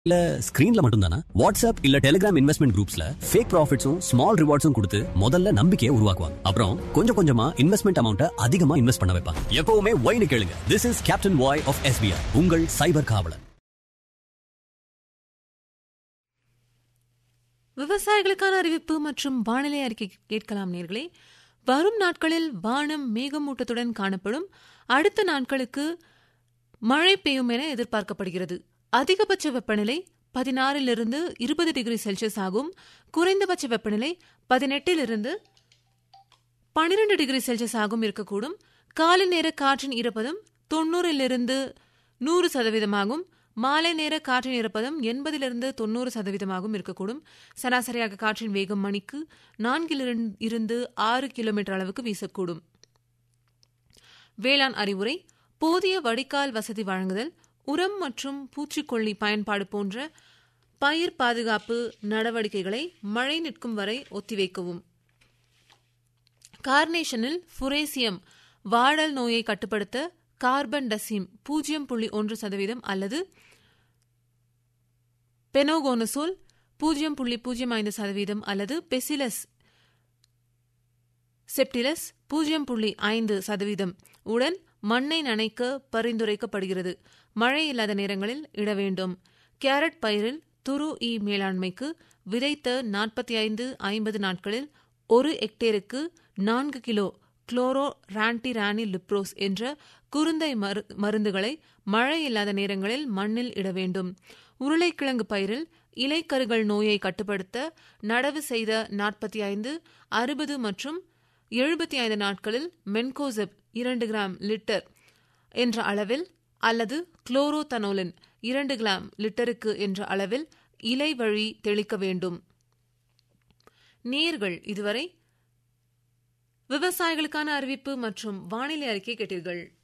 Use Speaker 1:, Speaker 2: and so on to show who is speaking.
Speaker 1: இல்ல ஸ்கிரீன்ல மட்டும் தானா வாட்ஸ்அப் இல்ல டெலிகிராம் இன்வெஸ்ட்மெண்ட் குரூப்ஸ்ல ஃபேக் ப்ராஃபிட்ஸும் ஸ்மால் ரிவார்ட்ஸும் கொடுத்து முதல்ல நம்பிக்கையை உருவாக்குவாங்க அப்புறம் கொஞ்சம் கொஞ்சமா இன்வெஸ்ட்மெண்ட் அமௌண்ட்டை அதிகமா இன்வெஸ்ட் பண்ண வைப்பாங்க எப்பவுமே ஒய்னு கேளுங்க this is captain why of SBI உங்கள் சைபர் காவலன்
Speaker 2: விவசாயிகளுக்கான அறிவிப்பு மற்றும் வானிலை அறிக்கை கேட்கலாம் நேர்களே வரும் நாட்களில் வானம் மேகமூட்டத்துடன் காணப்படும் அடுத்த நாட்களுக்கு மழை பெய்யும் என எதிர்பார்க்கப்படுகிறது அதிகபட்ச வெப்பநிலை பதினாறிலிருந்து இருபது டிகிரி செல்சியஸ் ஆகும் குறைந்தபட்ச வெப்பநிலை பதினெட்டிலிருந்து பனிரெண்டு டிகிரி செல்சியஸ் ஆகும் இருக்கக்கூடும் காலை நேர காற்றின் ஈரப்பதம் தொண்ணூறிலிருந்து நூறு சதவீதமாகும் மாலை நேர காற்றின் ஈரப்பதம் எண்பதிலிருந்து தொண்ணூறு சதவீதமாகவும் இருக்கக்கூடும் சராசரியாக காற்றின் வேகம் மணிக்கு நான்கிலிருந்து இருந்து ஆறு கிலோமீட்டர் அளவுக்கு வீசக்கூடும் வேளாண் அறிவுரை போதிய வடிகால் வசதி வழங்குதல் உரம் மற்றும் பூச்சிக்கொல்லி பயன்பாடு போன்ற பயிர் பாதுகாப்பு நடவடிக்கைகளை மழை நிற்கும் வரை ஒத்திவைக்கவும் கார்னேஷனில் ஃபுரேசியம் வாடல் நோயை கட்டுப்படுத்த கார்பன் டசிம் பூஜ்ஜியம் புள்ளி ஒன்று சதவீதம் அல்லது பெனோகோனசோல் பூஜ்ஜியம் புள்ளி பூஜ்ஜியம் ஐந்து சதவீதம் அல்லது பெசிலஸ் செப்டிலஸ் பூஜ்ஜியம் புள்ளி ஐந்து சதவீதம் உடன் மண்ணை நனைக்க பரிந்துரைக்கப்படுகிறது மழை இல்லாத நேரங்களில் இட வேண்டும் கேரட் பயிரில் துரு ஈ மேலாண்மைக்கு விதைத்த நாற்பத்தி ஐந்து ஐம்பது நாட்களில் ஒரு ஹெக்டேருக்கு நான்கு கிலோ குளோரோ ரான்டி ரானி லிப்ரோஸ் என்ற குருந்தை மருந்துகளை மழை இல்லாத நேரங்களில் மண்ணில் இட வேண்டும் உருளைக்கிழங்கு பயிரில் இலைக்கருகள் நோயை கட்டுப்படுத்த நடவு செய்த நாற்பத்தி ஐந்து அறுபது மற்றும் எழுபத்தி ஐந்து நாட்களில் மென்கோசெப் இரண்டு கிராம் லிட்டர் என்ற அளவில் அல்லது குளோரோதனோலின் இரண்டு கிராம் லிட்டருக்கு என்ற அளவில் இலை வழி தெளிக்க வேண்டும் நேர்கள் இதுவரை விவசாயிகளுக்கான அறிவிப்பு மற்றும் வானிலை அறிக்கை கேட்டீர்கள்